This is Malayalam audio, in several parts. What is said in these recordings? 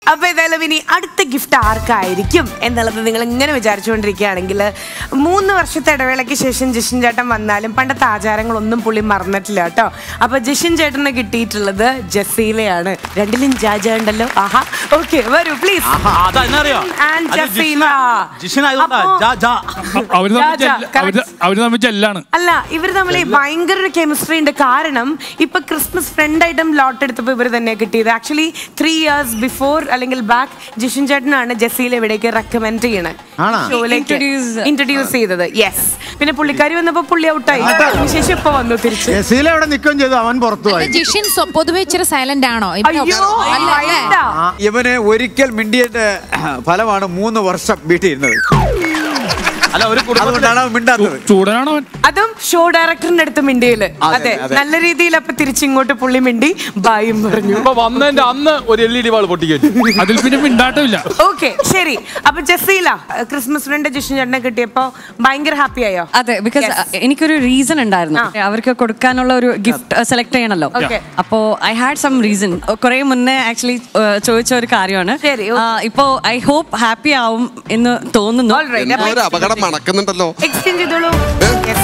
അപ്പൊ ഏതായാലും ഇനി അടുത്ത ഗിഫ്റ്റ് ആർക്കായിരിക്കും എന്നുള്ളത് നിങ്ങൾ ഇങ്ങനെ വിചാരിച്ചുകൊണ്ടിരിക്കുകയാണെങ്കിൽ മൂന്ന് വർഷത്തെ ഇടവേളയ്ക്ക് ശേഷം ജിഷിൻ ചേട്ടൻ വന്നാലും പണ്ടത്തെ ആചാരങ്ങളൊന്നും പുള്ളി മറന്നിട്ടില്ല കേട്ടോ അപ്പൊ ജിഷിൻ ചേട്ടന് കിട്ടിയിട്ടുള്ളത് ജസീലയാണ് രണ്ടിലും ജാജ ഉണ്ടല്ലോ ആഹാ ഓക്കെ വരൂ പ്ലീസ് അതാ എന്നറിയോ And അത് ജസീല. ജിഷ്ണ- ജിഷ്ണായതുകൊണ്ടാ അപ്പോ- ജാ ജാ അവര് തമ്മിൽ ജാ, ജാ, ജെല്ല- അവര് correct. അവര് തമ്മിൽ ജെല്ലാണ് അല്ല ഇവർ തമ്മിൽ ഭയങ്കര ഒരു കെമിസ്ട്രി ഉണ്ട് കാരണം ഇപ്പൊ ക്രിസ്മസ് ഫ്രണ്ട് ആയിട്ടും ലോട്ട് എടുത്തപ്പോ ഇവർ തന്നെ കിട്ടിയത് ആക്ച്വലി ത്രീ ഇയേഴ്സ് ബിഫോർ അല്ലെങ്കിൽ ബാക്ക് ജിഷിൻ ചേട്ടനാണ് ജസീൽ ഇവിടേക്ക് റെക്കമെൻഡ് ചെയ്യണത് ആണോ? ഷോയിലേക്ക് Introduce- ഇൻട്രൊഡ്യൂസ് ചെയ്തത് യെസ് പിന്നെ പുള്ളിക്കാരി വന്നപ്പോ പുള്ളി ഔട്ടായി അതിനുശേഷം ഇപ്പൊ വന്നു തിരിച്ച് ജസീല ഇവിടെ നിൽക്കുകയും ചെയ്തു അവൻ പുറത്തു പോയി ജിഷിൻ സ്വ- പൊതുവെ ഇച്ചിരി സൈലന്റ് ആണോ ഇവന് അയ്യോ അല്ല, അല്ലേ? വൈകിട്ടാ. ഇവന് ഒരിക്കൽ മിണ്ടിയതിന്റെ ഫലമാണ് മൂന്ന് വർഷം വീട്ടിൽ ഇരുന്നത് അല്ല ഒരു കുടുംബത്തിലെ അതുകൊണ്ടാണ് അവൻ മിണ്ടാത്തത് ചൂടനാണ് അവൻ അതും ഷോ ഡയറക്ടറിന്റെ അടുത്ത് മിണ്ടിയില് അതെ, അതെ അതെ. നല്ല രീതിയിൽ അപ്പൊ തിരിച്ചിങ്ങോട്ട് പുള്ളി മിണ്ടി ബായും പറഞ്ഞു ഇപ്പൊ വന്നതിന്റെ അന്ന് ഒരു എൽ ഇ ഡി വാൾ പൊട്ടിക്കഴിഞ്ഞു അതിൽ പിന്നെ മിണ്ടാട്ടമില്ല ഓക്കെ ശരി അപ്പൊ ജസീല ക്രിസ്മസ് ഫ്രണ്ട് ജിഷിൻ ചേട്ടനെ കിട്ടിയപ്പോ ഭയങ്കര ഹാപ്പി ആയോ അതെ ബിക്കോസ് എനിക്കൊരു റീസൺ ഉണ്ടായിരുന്നു ആ. അവർക്ക് കൊടുക്കാനുള്ള ഒരു ഗിഫ്റ്റ് സെലക്ട് ചെയ്യണല്ലോ Okay. അപ്പോ ഐ ഹാഡ് സം റീസൺ കുറെ മുന്നേ ആക്ച്വലി ചോദിച്ച ഒരു കാര്യമാണ് ശരി, okay. ആ, ഇപ്പോ ഐ ഹോപ്പ് ഹാപ്പി ആവും എന്ന് തോന്നുന്നു All right. എന്തോ ഒരു അപകടം മണക്കുന്നുണ്ടല്ലോ എക്സ്ചേഞ്ച് ചെയ്തോളൂ Yes.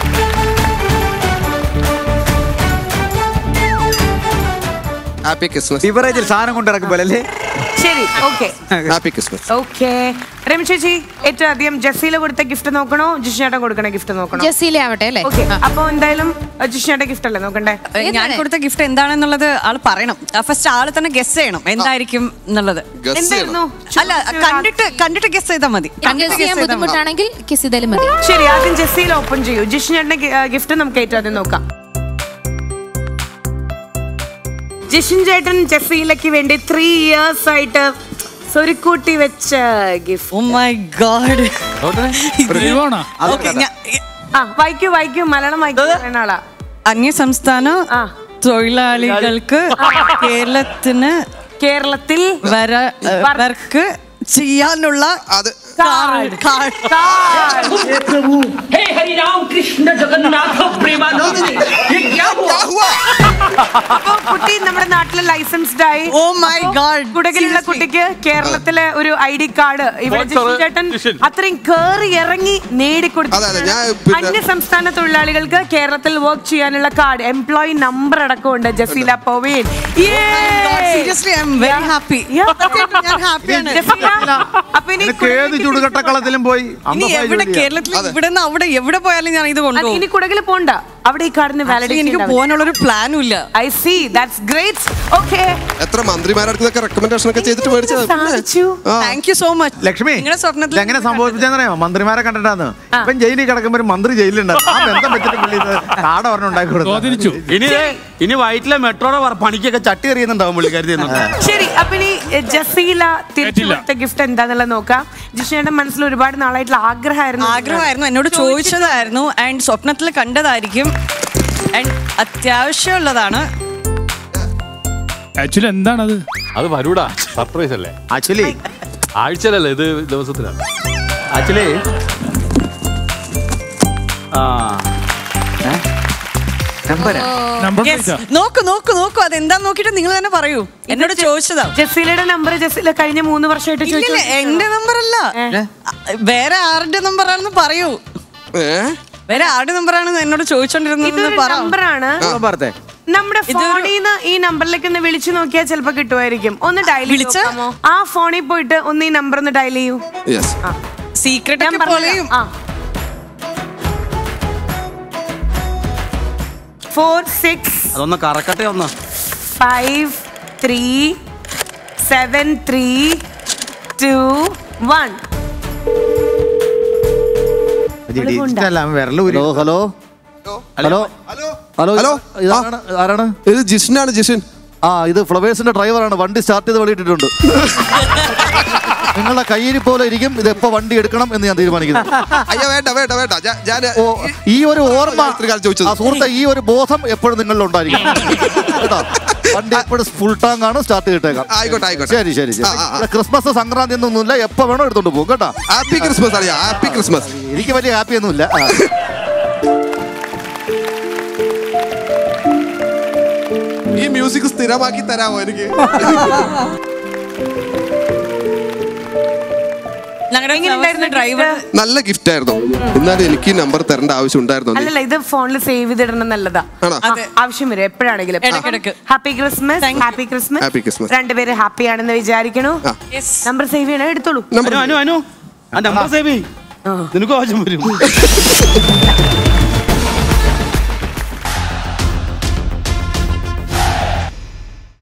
ഹാപ്പി ക്രിസ്മസ് ബിവറേജിൽ സാധനം കൊണ്ടിറക്കുമ്പോൾ അല്ലേ ശരി okay happy Christmas okay Rama ചേച്ചി ഏറ്റവും അധികം ജസീല കൊടുത്ത ഗിഫ്റ്റ് നോക്കണോ ജിഷ്ണേട്ടൻ കൊടുക്കണ ഗിഫ്റ്റ് നോക്കണോ ജസീല ആവട്ടെ അല്ലേ ഓക്കെ അപ്പൊ എന്തായാലും ജിഷ്ണേട്ടൻ ഗിഫ്റ്റ് അല്ലേ നോക്കണ്ടേ ഞാൻ കൊടുത്ത ഗിഫ്റ്റ് എന്താണെന്നുള്ളത് ആള് പറയണം ഫസ്റ്റ് ആള് തന്നെ ഗസ് ചെയ്യണം എന്തായിരിക്കും എന്നുള്ളത് ഗസ് എന്തായിരുന്നു അല്ല കണ്ടിട്ട് കണ്ടിട്ട് ഗസ് ചെയ്താൽ മതി കണ്ടിട്ട് ഗസ് ചെയ്യാൻ guess ചെയ്താൽ മതി. ബുദ്ധിമുട്ടാണെങ്കിൽ കിസ് ചെയ്താലും മതി ശരി ആദ്യം ജസീല ഓപ്പൺ ചെയ്യൂ ജിഷ്ണേട്ടന്റെ ഗിഫ്റ്റ് നമുക്ക് ഏറ്റവും ആദ്യം നോക്കാം ജിഷിൻ ചേട്ടൻ ജസീലയ്ക്ക് വേണ്ടി ത്രീ ഇയേഴ്സ് ആയിട്ട് സ്വരുക്കൂട്ടി വെച്ച ഗിഫ്റ്റ് Oh my god. ദൈവമാണോ Okay, ഞാ- ആ വായിക്കൂ വായിക്കൂ മലയാളം വായിക്കൂ പറയുന്ന ആളാ അന്യ സംസ്ഥാന ആ. തൊഴിലാളികൾക്ക് കേരളത്തിന് കേരളത്തിൽ വര Work. വർക്ക് ചെയ്യാനുള്ള അത് കാർഡ് കാർഡ് കാർഡ് हे हरि राम कृष्ण जगन्नाथ प्रेमानंद ये क्या हुआ അപ്പൊ കുട്ടി നമ്മുടെ നാട്ടിലെ ലൈസൻസ്ഡ് ആയി ഓ മൈ ഗാഡ് കുടകിലുള്ള കുട്ടിക്ക് കേരളത്തിലെ ഒരു ഐ ഡി കാർഡ് ഇവിടെ Sponsor ജിഷിൻ ചേട്ടൻ ജിഷിൻ. അത്രയും കേറി ഇറങ്ങി നേടിക്കൊടുത്തു അതെ, അതെ, ഞാൻ പിന്നെ- അന്യ സംസ്ഥാന തൊഴിലാളികൾക്ക് കേരളത്തിൽ വർക്ക് ചെയ്യാനുള്ള കാർഡ് എംപ്ലോയി നമ്പർ അടക്കമുണ്ട് Jaseela Paveen seriously I'm very happy Yeah. ഞാൻ ഹാപ്പിയാണ് ജസീല, അപ്പൊ ഇനി നിനക്ക് ഏത് ചുടുകട്ടക്കളത്തിലും പോയി ഇനി അമ്പതായി എവിടെ ജോലിയാ. കേരളത്തിൽ ഇവിടെ നിന്ന് അവിടെ എവിടെ പോയാലും ഞാൻ ഇത് അത് കൊണ്ടുപോകും ഇനി കുടകിൽ പോണ്ട അവിടെ ഈ കാർഡിന് Actually, എനിക്ക് വാലിഡേഷൻ പോകാനുള്ള ഒരു പ്ലാനും ഇല്ല I see that's great okay എത്ര മന്ത്രിമാരടുത്തൊക്കെ റെക്കമെൻഡേഷൻ ഒക്കെ ചെയ്തിട്ട് മേടിച്ചത് സാധിച്ചു thank you so much Lakshmi നിങ്ങളുടെ സ്വപ്നത്തിൽ എങ്ങനെ സംഭവിച്ചെന്നറിയാമോ മന്ത്രിമാരെ കണ്ടിട്ടാന്ന് ഇപ്പം ജയിലിൽ കിടക്കുമ്പോ ഒരു മന്ത്രി ജയിലുണ്ട് ആ ബന്ധം വെച്ചിട്ട് പുള്ളി ഇത് കാട പറഞ്ഞ് ഉണ്ടാക്കി സ്വാധീനിച്ചു. കൊടുത്തു ഇനി ദേ, ഇനി വയറ്റിലെ മെട്രോയുടെ വർ- പണിക്കൊക്കെ ചട്ടി എറിയുന്നുണ്ടാവും പുള്ളിക്കാരി ചെയ്യുന്നുണ്ട് ശരി അപ്പൊ ഇനി എ, ജസീല തിരിച്ചു കേട്ടില്ല. കൊടുത്ത ഗിഫ്റ്റ് എന്താന്നുള്ളത് നോക്കാം ജിഷയുടെ മനസ്സിൽ ഒരുപാട് നാളായിട്ടുള്ള ആഗ്രഹമായിരുന്നു ആഗ്രഹമായിരുന്നു എന്നോട് ചോദിച്ചതായിരുന്നു ആൻഡ് സ്വപ്നത്തിൽ കണ്ടതായിരിക്കും ആൻഡ് അത്യാവശ്യമുള്ളതാണ് ആക്ച്വലി എന്താണത് അത് വരൂടാ സർപ്രൈസ് അല്ലേ ആക്ച്വലി ആഴ്ചയിലല്ലേ ഇത് ദിവസത്തിലാണ് ആക്ച്വലി ആ നമ്പരാ നമ്പർ Yes. നോക്കൂ നോക്കൂ നോക്കൂ അത് എന്താന്ന് നോക്കിയിട്ട് നിങ്ങൾ തന്നെ പറയൂ എന്നോട് ചോദിച്ചതാ ജസീലയുടെ നമ്പർ ജസീല കഴിഞ്ഞ മൂന്ന് വർഷമായിട്ട് ഇല്ലില്ല ചോദിച്ചു എന്റെ നമ്പർ അല്ല വേറെ ആരുടെ നമ്പർ ആണെന്ന് പറയൂ ഏ വേറെ ആരുടെ നമ്പർ ആണെന്ന് എന്നോട് ചോദിച്ചോണ്ടിരുന്നത് ഇതൊരു പറ നമ്പറാണ് പറഞ്ഞേ നമ്മുടെ ഫോണിൽ നിന്ന് ഈ നമ്പറിലേക്ക് ഒന്ന് വിളിച്ചു നോക്കിയാൽ ചിലപ്പോ കിട്ടുമായിരിക്കും ഒന്ന് ഡയൽ വിളിച്ച്? ആ ഫോണിൽ പോയിട്ട് ഒന്ന് ഈ നമ്പർ ഒന്ന് ഡയൽ ചെയ്യൂ യെസ് സീക്രട്ട് ഞാൻ പോലെയും പറഞ്ഞു ആ ഫോർ സിക്സ് അതൊന്ന് കറക്കട്ടെ ഒന്ന് five three seven three two one digital അല്ല വിരൽ ഊരി hello hello hello hello hello ഇതാണ് ആരാണ് ഇത് ജിഷിനാണ് ജിഷിൻ ആ ഇത് ഫ്ലവേഴ്സിന്റെ ഡ്രൈവറാണ് വണ്ടി സ്റ്റാർട്ട് ചെയ്ത് വെളിയിട്ടിട്ടുണ്ട് നിങ്ങളുടെ കയ്യിൽ പോലെ ഇരിക്കും ഇത് എപ്പോ വണ്ടി എടുക്കണം എന്ന് ഞാൻ തീരുമാനിക്കുന്നത് അയ്യോ വേണ്ട വേണ്ട വേണ്ട ഞാ- ഞാൻ ഓ ഈ ഒരു ഓർമ്മ ഇത്രയും കാലം ചോദിച്ചത്. ആ സുഹൃത്തെ ഈ ഒരു ബോധം എപ്പോഴും നിങ്ങളിൽ ഉണ്ടായിരിക്കും കേട്ടോ വണ്ടി എപ്പോഴും ഫുൾ ടാങ്ക് ആണ് സ്റ്റാർട്ട് ചെയ്തിട്ടേക്കാം ആയിക്കോട്ടെ, ആയിക്കോട്ടെ. ശരി ശരി ശരി ആ, ആ, ആ. ഇവിടെ ക്രിസ്മസ് സംക്രാന്തി ഒന്നുമില്ല എപ്പോ വേണോ എടുത്തോണ്ട് പോകും കേട്ടോ ഹാപ്പി ക്രിസ്മസ് അറിയാം ഹാപ്പി ക്രിസ്മസ് എനിക്ക് വലിയ ഹാപ്പി ഒന്നുമില്ല ആ. ഈ മ്യൂസിക് സ്ഥിരമാക്കി തരാമോ എനിക്ക് ഞങ്ങളുടെ ഡ്രൈവർ നല്ല ഗിഫ്റ്റ് ആയിരുന്നു എന്നാലും എനിക്ക് നമ്പർ തരേണ്ട ആവശ്യം ഉണ്ടായിരുന്നു അല്ലല്ല ഇത് ഫോണിൽ സേവ് ചെയ്തിടണം നല്ലതാ ആണോ? ആ, ആവശ്യം വരും എപ്പോഴാണെങ്കിലും ഇടയ്ക്കിടയ്ക്ക്. Happy Christmas happy Christmas Happy Christmas. രണ്ടുപേര് ഹാപ്പി ആണെന്ന് വിചാരിക്കണു ആ. നമ്പർ സേവ് ചെയ്യണം എടുത്തോളൂ നമ്പർ അനു അനു അനു ആ നമ്പർ സേവ് ചെയ്യ് നിനക്കും ആവശ്യം വരും